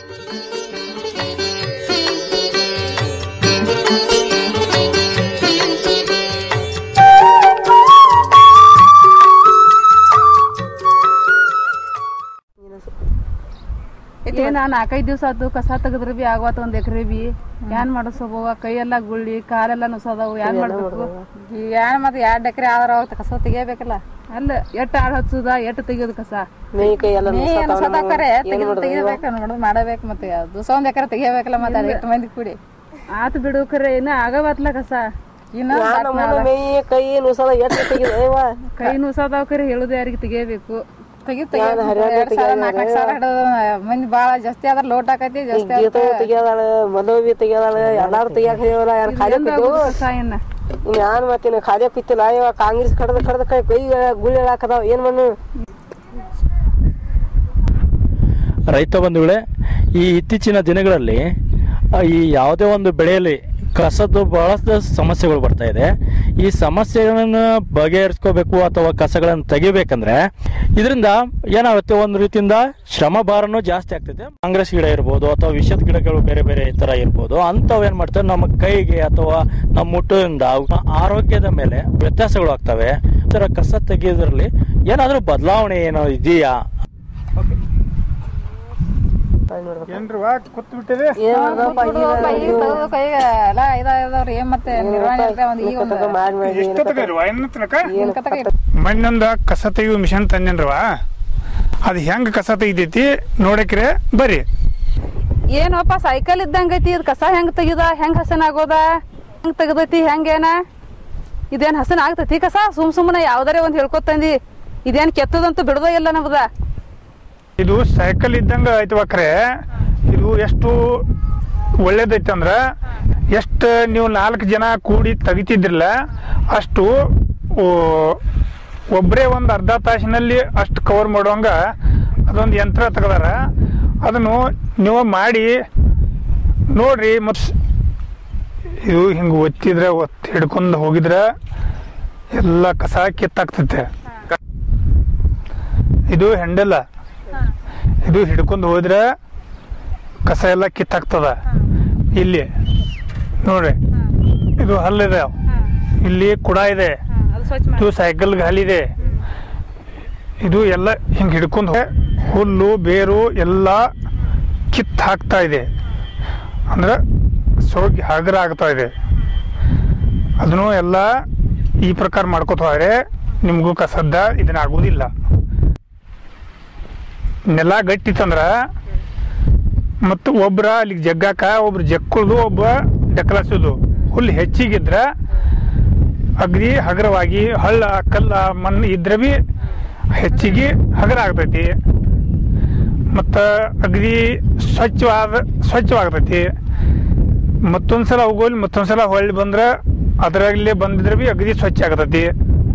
ಏನ ನಾಲ್ಕೈದು ದಿವಸ ಆತು ಕಸ ತೆಗದ್ರ ಬಿ ಆಗವತ್ತ ಒಂದ್ ಎಕರೆ ಬಿ ಏನ್ ಮಾಡಸೋಬವ ಕೈಯೆಲ್ಲ ಗುಳ್ಳಿ ಕಾಲೆಲ್ಲ ನುಸದವು ಏನ್ ಮಾಡ್ಬೇಕು ಈಗ ಏನ್ ಮತ್ತೆ ಎರಡ್ ಎಕರೆ ಆದ್ರ ಅವ್ರ ಕಸ ತೆಗಿಬೇಕಲ್ಲ ಅಲ್ಲ ಎಟ್ ಆಳ್ ಹಚ್ಚುದ ಎಟ್ ತೆಗಿಯೋದು ಕಸ ಮೇಯ್ ಕೈ ಎಲ್ಲ ನೀ ಏನ್ ಸದಾಕರೆ ತೆಗಿದು ತೆಗಿಬೇಕು ನೋಡು ಮಾಡಬೇಕು ಮತ್ತೆ ದಿವಸ ಒಂದ್ ಎಕರೆ ತೆಗಿಬೇಕಲ್ಲ ಮತ್ತೆ ಅಲ್ಲಿ ಎಷ್ಟು ಮಂದಿ ಕೂಡಿ ಆತ್ ಬಿಡು ಖರೆ ಇನ್ನ ಆಗವತ್ಲ ಕಸ ಇನ್ನು ನಮ್ಮನ್ನ ಮೇಯ್ ಕೈ ನುಸದ ಎಷ್ಟು ತೆಗಿದೆ ಅಯ್ಯವ್ವ ಕೈ ನುಸದಾವ್ ಖರೆ ಹೇಳುದು ಯಾರಿಗೆ ತೆಗಿಯಬೇಕು ತೆಗಿ ತೆಗಿ ಎರಡ್ ಸಾವಿರ ನಾಲ್ಕು ನಾಲ್ಕು ಸಾವಿರ ಹಿಡಿದು ಮಂದಿ ಬಾಳ ಜಾಸ್ತಿ ಆದ್ರ ಲೋಟ್ ಆಕೈತಿ ಜಾಸ್ತಿ ಗೀತು ತೆಗಿಯದಾಳ ಮದುವೆ ತೆಗಿಯದಾಳ ಎಲ್ಲಾರು ತೆಗಿಯಾಕ ಹೇಳಲ್ಲ ಯಾರು ಖಾಲಿ ಬಿದ್ದು ಕಸ ಏನ ನಾನು ಮತ್ತಿನ ಖಾಲಿ ಕಿತ್ತಿಲ್ಲ ಅಯ್ಯವ ಕಾಂಗ್ರೆಸ್ ಕಡದ ಕಡದ ಕೈ ಕೈ ಗುಳಿ ಹಾಕದಾವ ಏನ್ ಮಣ್ಣು ರೈತ ಬಂಧುಗಳೇ ಈ ಇತ್ತೀಚಿನ ದಿನಗಳಲ್ಲಿ ಆ, ಈ ಯಾವುದೇ ಒಂದು ಬೆಳೆಯಲ್ಲಿ ಕಸದ್ದು ಬಹಳಷ್ಟು ಸಮಸ್ಯೆಗಳು ಬರ್ತಾ ಇದೆ ಈ ಸಮಸ್ಯೆಗಳನ್ನು ಬಗೆಹರಿಸ್ಕೋಬೇಕು ಅಥವಾ ಕಸಗಳನ್ನು ತೆಗಿಬೇಕಂದ್ರೆ ಇದರಿಂದ ಏನಾಗುತ್ತೆ ಒಂದು ರೀತಿಯಿಂದ ಶ್ರಮ ಭಾರನೂ ಜಾಸ್ತಿ ಆಗ್ತೈತೆ ಕಾಂಗ್ರೆಸ್ ಗಿಡ ಇರ್ಬೋದು ಅಥವಾ ವಿಷದ ಗಿಡಗಳು ಬೇರೆ ಬೇರೆ ಈ ಥರ ಇರ್ಬೋದು ಅಂಥವು ಏನು ಮಾಡ್ತವೆ ನಮ್ಮ ಕೈಗೆ ಅಥವಾ ನಮ್ಮ ಮುಟ್ಟದಿಂದ ಅವು ಆರೋಗ್ಯದ ಮೇಲೆ ವ್ಯತ್ಯಾಸಗಳು ಆಗ್ತವೆ ಈ ಥರ ಕಸ ತೆಗೆಯೋದ್ರಲ್ಲಿ ಏನಾದರೂ ಬದಲಾವಣೆ ಏನೋ ಇದೆಯಾ ಏನ್ರವಾ ಕೂತ್ ಬಿಟ್ಟಿದೆ ಏನ್ ಮಾಡ್ದಪ್ಪ ಕೈ ತೆಗ್ದು ಕೈಗೆ ಎಲ್ಲ ಇದಾವ್ರಿ ಏನ್ ಮತ್ತೆ ನಿರ್ವಹಣೆ ಇರ್ತದೆ ಒಂದ್ ಈಗ ಒಂದು ಮಾಡಿ ಮಾಡಿ ಎಷ್ಟೊತ್ತಿಗೆ ಏನು ತನಕ ಕತಕ ಮಣ್ಣೊಂದ ಕಸ ತೆಗಿಯೋ ಮಿಷನ್ ತಂದೇನ್ರವಾ ಅದು ಹೆಂಗ್ ಕಸ ತೆಗಿತೈತಿ ನೋಡಕ್ರೆ ಬರ್ರಿ ಏನಪ್ಪ ಸೈಕಲ್ ಇದ್ದಂಗ ಐತಿ ಇದ್ ಕಸ ಹೆಂಗ್ ತೆಗಿದ ಹೆಂಗ್ ಹಸನ್ ಆಗೋದ ಹೆಂಗ್ ತೆಗ್ದೈತಿ ಹೆಂಗೇನ ಇದೇನ್ ಹಸನ್ ಆಗ್ತೈತಿ ಕಸ ಸುಮ್ ಸುಮ್ಮನೆ ಯಾವ್ದಾರೆ ಒಂದ್ ಹೇಳ್ಕೊತಂದಿ ಇದೇನ್ ಕೆತ್ತದಂತೂ ಬಿಡದ ಇಲ್ಲ ನಮ್ದ ಇದು ಸೈಕಲ್ ಇದ್ದಂಗ ಐತಿ ಖರೆ ಇದು ಎಷ್ಟು ಒಳ್ಳೇದೈತಿ ಅಂದ್ರ ಎಷ್ಟು ನೀವು ನಾಲ್ಕು ಜನ ಕೂಡಿ ತೆಗಿತಿದ್ರಲ್ಲ ಅಷ್ಟು ಓ- ಒಬ್ರೇ ಒಂದು ಅರ್ಧ ತಾಸಿನಲ್ಲಿ ಅಷ್ಟು ಕವರ್ ಮಾಡುವಂಗ ಅದೊಂದು ಯಂತ್ರ ತೆಗ್ದಾರ ಅದನ್ನು ನೀವು ಮಾಡಿ ನೋಡ್ರಿ ಮತ್ತು ಇದು ಹಿಂಗೆ ಒತ್ತಿದ್ರೆ ಒತ್ತಿ ಹಿಡ್ಕೊಂಡು ಹೋಗಿದ್ರೆ ಎಲ್ಲ ಕಸ ಕಿತ್ತಾಗ್ತೈತೆ ಇದು ಹೆಂಡಲ್ಲ ಇದು ಹಿಡ್ಕೊಂಡು ಹೋದ್ರೆ ಕಸ ಎಲ್ಲ ಕಿತ್ತಾಗ್ತದ ಇಲ್ಲಿ ನೋಡ್ರಿ ಇದು ಹಲ್ಲಿದೆ ಇಲ್ಲಿ ಕುಡ ಇದೆ ಇದು ಸೈಕಲ್ ಗಾಲಿದೆ ಇದು ಎಲ್ಲ ಹಿಂಗೆ ಹಿಡ್ಕೊಂಡು ಹೋಗಿ ಹುಲ್ಲು ಬೇರು ಎಲ್ಲ ಕಿತ್ತು ಹಾಕ್ತಾ ಇದೆ ಅಂದ್ರೆ ಸೋಗಿ ಹಗರ ಆಗ್ತಾ ಇದೆ ಅದನ್ನು ಎಲ್ಲ ಈ ಪ್ರಕಾರ ಮಾಡ್ಕೋತ ಹೋದ್ರೆ ನಿಮಗೂ ಕಸದ್ದ ಇದನ್ನ ಆಗೋದಿಲ್ಲ ನೆಲ ಗಟ್ಟಿತ್ತಂದ್ರ ಮತ್ತು ಒಬ್ರ ಅಲ್ಲಿಗೆ ಜಗ್ಗಾಕ ಒಬ್ರು ಜಕ್ಕುದು ಒಬ್ಬ ಡಕಲಸೋದು ಹುಲ್ಲು ಹೆಚ್ಚಿಗಿದ್ರ ಅಗ್ದಿ ಹಗರವಾಗಿ ಹಳ್ಳ ಕಲ್ಲ ಮಣ್ಣು ಇದ್ರೆ ಬಿ ಹೆಚ್ಚಿಗೆ ಹಗರ ಆಗ್ತೈತಿ ಮತ್ತು ಅಗ್ದಿ ಸ್ವಚ್ಛವಾದ ಸ್ವಚ್ಛವಾಗ್ತೈತಿ ಮತ್ತೊಂದು ಸಲ ಹೋಗೋಲಿ ಮತ್ತೊಂದು ಸಲ ಹೊಳ್ಳಿ ಬಂದ್ರೆ ಅದರಲ್ಲೇ ಬಂದಿದ್ರೆ ಬಿ ಅಗದಿ ಸ್ವಚ್ಛ ಆಗ್ತೈತಿ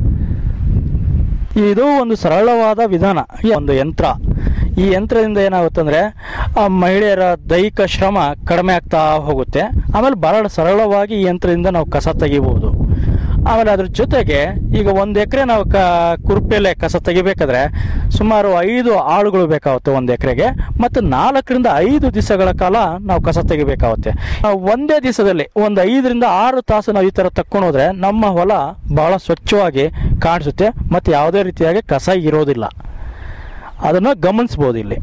ಇದು ಒಂದು ಸರಳವಾದ ವಿಧಾನ ಈ ಒಂದು ಯಂತ್ರ ಈ ಯಂತ್ರದಿಂದ ಏನಾಗುತ್ತಂದ್ರೆ ಆ ಮಹಿಳೆಯರ ದೈಹಿಕ ಶ್ರಮ ಕಡಿಮೆ ಆಗ್ತಾ ಹೋಗುತ್ತೆ ಆಮೇಲೆ ಬಹಳ ಸರಳವಾಗಿ ಈ ಯಂತ್ರದಿಂದ ನಾವು ಕಸ ತೆಗಿಬಹುದು ಆಮೇಲೆ ಅದ್ರ ಜೊತೆಗೆ ಈಗ ಒಂದು ಎಕರೆ ನಾವು ಕ ಕುರುಪೆಲೆ ಕಸ ತೆಗಿಬೇಕಾದ್ರೆ ಸುಮಾರು ಐದು ಆಳುಗಳು ಬೇಕಾಗುತ್ತೆ ಒಂದು ಎಕರೆಗೆ ಮತ್ತು ನಾಲ್ಕರಿಂದ ಐದು ದಿವಸಗಳ ಕಾಲ ನಾವು ಕಸ ತೆಗಿಬೇಕಾಗುತ್ತೆ ನಾವು ಒಂದೇ ದಿವಸದಲ್ಲಿ ಒಂದು ಐದರಿಂದ ಆರು ತಾಸು ನಾವು ಈ ಥರ ತಕ್ಕೊಂಡು ಹೋದ್ರೆ ನಮ್ಮ ಹೊಲ ಬಹಳ ಸ್ವಚ್ಛವಾಗಿ ಕಾಣಿಸುತ್ತೆ ಮತ್ತು ಯಾವುದೇ ರೀತಿಯಾಗಿ ಕಸ ಇರೋದಿಲ್ಲ ಅದನ್ನು ಗಮನಿಸ್ಬೋದು ಇಲ್ಲಿ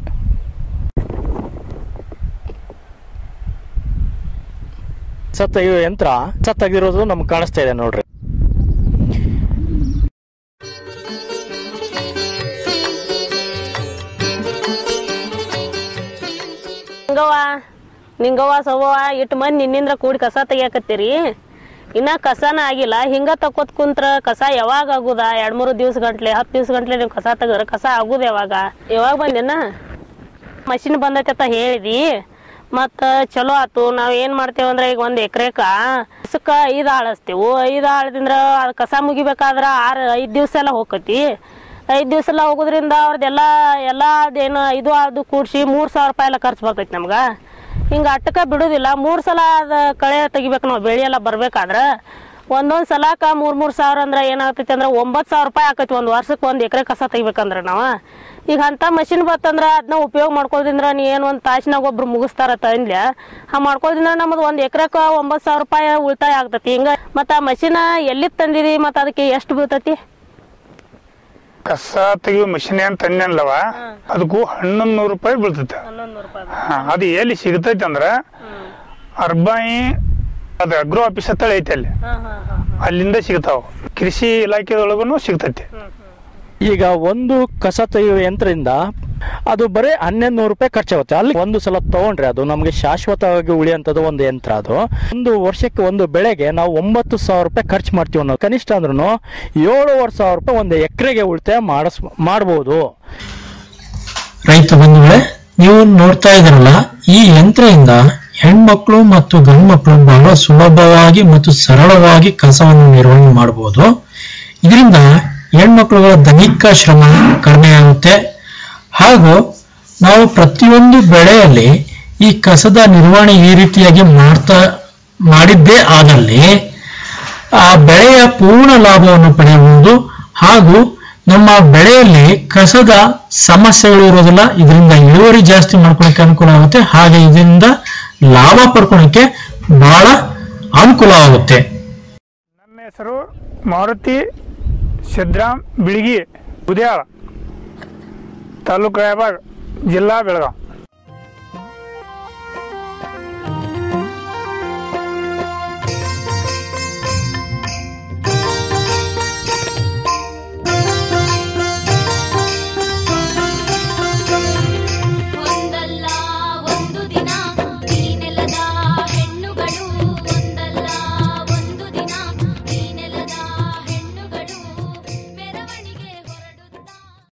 ಕಸ ತೆಗೆಯೋ ಯಂತ್ರ ಕಸ ತೆಗೆದಿರೋದು ನಮ್ಗೆ ಕಾಣಿಸ್ತಾ ಇದೆ ನೋಡ್ರಿ ನಿಂಗವ್ವ ನಿಂಗವ್ವ ಸವ್ವ ಇಟ್ಟು ಮಂದಿ ನಿನ್ನಿಂದ್ರ ಕೂಡಿ ಕಸ ತೆಗಿಯಾಕತ್ತೀರಿ ಇನ್ನ ಕಸನ ಆಗಿಲ್ಲ ಹಿಂಗ ತಕ್ಕೋತ್ ಕುಂತ್ರ ಕಸ ಯಾವಾಗ ಆಗುದ ಎರಡ್ ಮೂರು ದಿವ್ಸ ಗಂಟ್ಲೆ ಹತ್ತು ದಿವ್ಸ ಗಂಟ್ಲೆ ನೀವು ಕಸ ತೆಗದ್ರ ಕಸ ಆಗುದ ಯಾವಾಗ ಯಾವಾಗ ಬಂದೇನ ಮಷಿನ್ ಬಂದೈತೆ ಅಂತ ಹೇಳಿದಿ ಮತ್ತ ಚಲೋ ಆತು ನಾವ್ ಏನ್ ಮಾಡ್ತೇವ ಅಂದ್ರ ಈಗ ಒಂದ್ ಎಕರೆಕ ಕಸಕ್ಕ ಐದ್ ಆಳಸ್ತೇವು ಐದ್ ಆಳದಿಂದ ಅದ್ ಕಸ ಮುಗಿಬೇಕಾದ್ರ ಆರ್ ಐದ್ ದಿವ್ಸ ಎಲ್ಲ ಹೋಗತಿ ಐದ್ ದಿವ್ಸ ಎಲ್ಲ ಹೋಗೋದ್ರಿಂದ ಅವ್ರದ್ದೆಲ್ಲ ಎಲ್ಲ ಅದೇನು ಇದು ಅದು ಕೂಡ್ಸಿ ಮೂರ್ ಸಾವಿರ ರೂಪಾಯಿ ಎಲ್ಲ ಖರ್ಚು ಬರ್ತೈತಿ ನಮ್ಗ ಹಿಂಗ ಅಟ್ಟಕ ಬಿಡುದಿಲ್ಲ ಮೂರ್ ಸಲ ಅದ ಕಳೆ ತೆಗಿಬೇಕು ನಾವು ಬೆಳೆ ಎಲ್ಲ ಬರ್ಬೇಕಾದ್ರ ಒಂದೊಂದ್ ಸಲಾಕ ಮೂರ್ ಮೂರ್ ಸಾವಿರ ಅಂದ್ರ ಏನಾಗ್ತೈತಿ ಅಂದ್ರ ಒಂಬತ್ ಸಾವಿರ ರೂಪಾಯಿ ಆಕೈತಿ ಒಂದ್ ವರ್ಷಕ್ಕೆ ಒಂದ್ ಎಕರೆ ಕಸ ತೆಗಿಬೇಕಂದ್ರ ನಾವ ಈಗ ಅಂತ ಮಷಿನ್ ಬತ್ತಂದ್ರ ಅದನ್ನ ಉಪಯೋಗ ಮಾಡ್ಕೊಳ್ದಿಂದ್ರ ನೀ ಏನ್ ಒಂದ್ ತಾಸಿನಾಗ ಒಬ್ರು ಮುಗಿಸ್ತಾರ ತಂದ್ಲ ಹಾ ಮಾಡ್ಕೊಳ್ದಿಂದ್ರ ನಮ್ದು ಒಂದ್ ಎಕರೆಕ ಒಂಬತ್ ಸಾವಿರ ರೂಪಾಯಿ ಉಳಿತಾಯ ಆಗ್ತೈತಿ ಹಿಂಗ ಮತ್ತ ಆ ಮಷಿನ ಎಲ್ಲಿ ತಂದಿರಿ ಮತ್ತ ಅದಕ್ಕೆ ಎಷ್ಟು ಬೀಳ್ತೈತಿ ಕಸ ತೆಗಿಯೋ ಮಿಷಿನ್ ಏನ್ ತಂದೆನಲ್ಲವ ಅದಕ್ಕೂ ಹನ್ನೊಂದು ನೂರು ರೂಪಾಯಿ ಬೀಳ್ತೈತೆ ಹಾ, ಅದು ಎಲ್ಲಿ ಸಿಗ್ತೈತಿ ಅಂದ್ರ ಅರ್ಬಾಯಿ ಅದು ಅಗ್ರೋ ಆಫೀಸ್ ಹತ್ತಳ ಐತಿ ಅಲ್ಲಿ ಅಲ್ಲಿಂದ ಸಿಗ್ತಾವ ಕೃಷಿ ಇಲಾಖೆದೊಳಗೂ ಸಿಗ್ತೈತಿ ಈಗ ಒಂದು ಕಸ ತೆಗೆಯುವ ಯಂತ್ರದಿಂದ ಅದು ಬರೀ ಹನ್ನೊಂದು ನೂರು ರೂಪಾಯಿ ಖರ್ಚಾಗುತ್ತೆ ಅಲ್ಲಿ ಒಂದು ಸಲ ತಗೊಂಡ್ರೆ ಅದು ನಮಗೆ ಶಾಶ್ವತವಾಗಿ ಉಳಿಯುವಂಥದ್ದು ಒಂದು ಯಂತ್ರ ಅದು ಒಂದು ವರ್ಷಕ್ಕೆ ಒಂದು ಬೆಳೆಗೆ ನಾವು ಒಂಬತ್ತು ಸಾವಿರ ರೂಪಾಯಿ ಖರ್ಚು ಮಾಡ್ತೀವಿ ಅನ್ನೋದು ಕನಿಷ್ಠ ಅಂದ್ರೂ ಏಳುವರೆ ಸಾವಿರ ರೂಪಾಯಿ ಒಂದು ಎಕರೆಗೆ ಉಳಿತಾಯ ಮಾಡಿಸ್ ಮಾಡ್ಬೋದು ರೈತ ಬಂಧುಗಳೇ ನೀವು ನೋಡ್ತಾ ಇದ್ರಲ್ಲ ಈ ಯಂತ್ರದಿಂದ ಹೆಣ್ಮಕ್ಳು ಮತ್ತು ಗಂಡು ಮಕ್ಕಳು ಬಹಳ ಸುಲಭವಾಗಿ ಮತ್ತು ಸರಳವಾಗಿ ಕಸವನ್ನು ನಿರ್ವಹಣೆ ಮಾಡಬಹುದು ಇದರಿಂದ ಹೆಣ್ಮಕ್ಳುಗಳ ದೈಹಿಕ ಶ್ರಮ ಕಡಿಮೆ ಆಗುತ್ತೆ ಹಾಗೂ ನಾವು ಪ್ರತಿಯೊಂದು ಬೆಳೆಯಲ್ಲಿ ಈ ಕಸದ ನಿರ್ವಹಣೆ ಈ ರೀತಿಯಾಗಿ ಮಾಡ್ತಾ ಮಾಡಿದ್ದೇ ಆದಲ್ಲಿ ಆ ಬೆಳೆಯ ಪೂರ್ಣ ಲಾಭವನ್ನು ಪಡೆಯಬಹುದು ಹಾಗೂ ನಮ್ಮ ಬೆಳೆಯಲ್ಲಿ ಕಸದ ಸಮಸ್ಯೆಗಳು ಇರೋದಿಲ್ಲ ಇದರಿಂದ ಇಳುವರಿ ಜಾಸ್ತಿ ಮಾಡ್ಕೊಳಕ್ಕೆ ಅನುಕೂಲ ಆಗುತ್ತೆ ಹಾಗೆ ಇದರಿಂದ ಲಾಭ ಪಡ್ಕೊಳಕ್ಕೆ ಬಹಳ ಅನುಕೂಲವಾಗುತ್ತೆ ನಮ್ಮ ಹೆಸರು ಮಾರುತಿ ಸಿದ್ರಾಮ್ ಬಿಳಿಗಿ ಉದ್ಯಾಳ ತಾಲೂಕು ರಾಯಬಾಗ್ ಜಿಲ್ಲಾ ಬೆಳಗಾವ್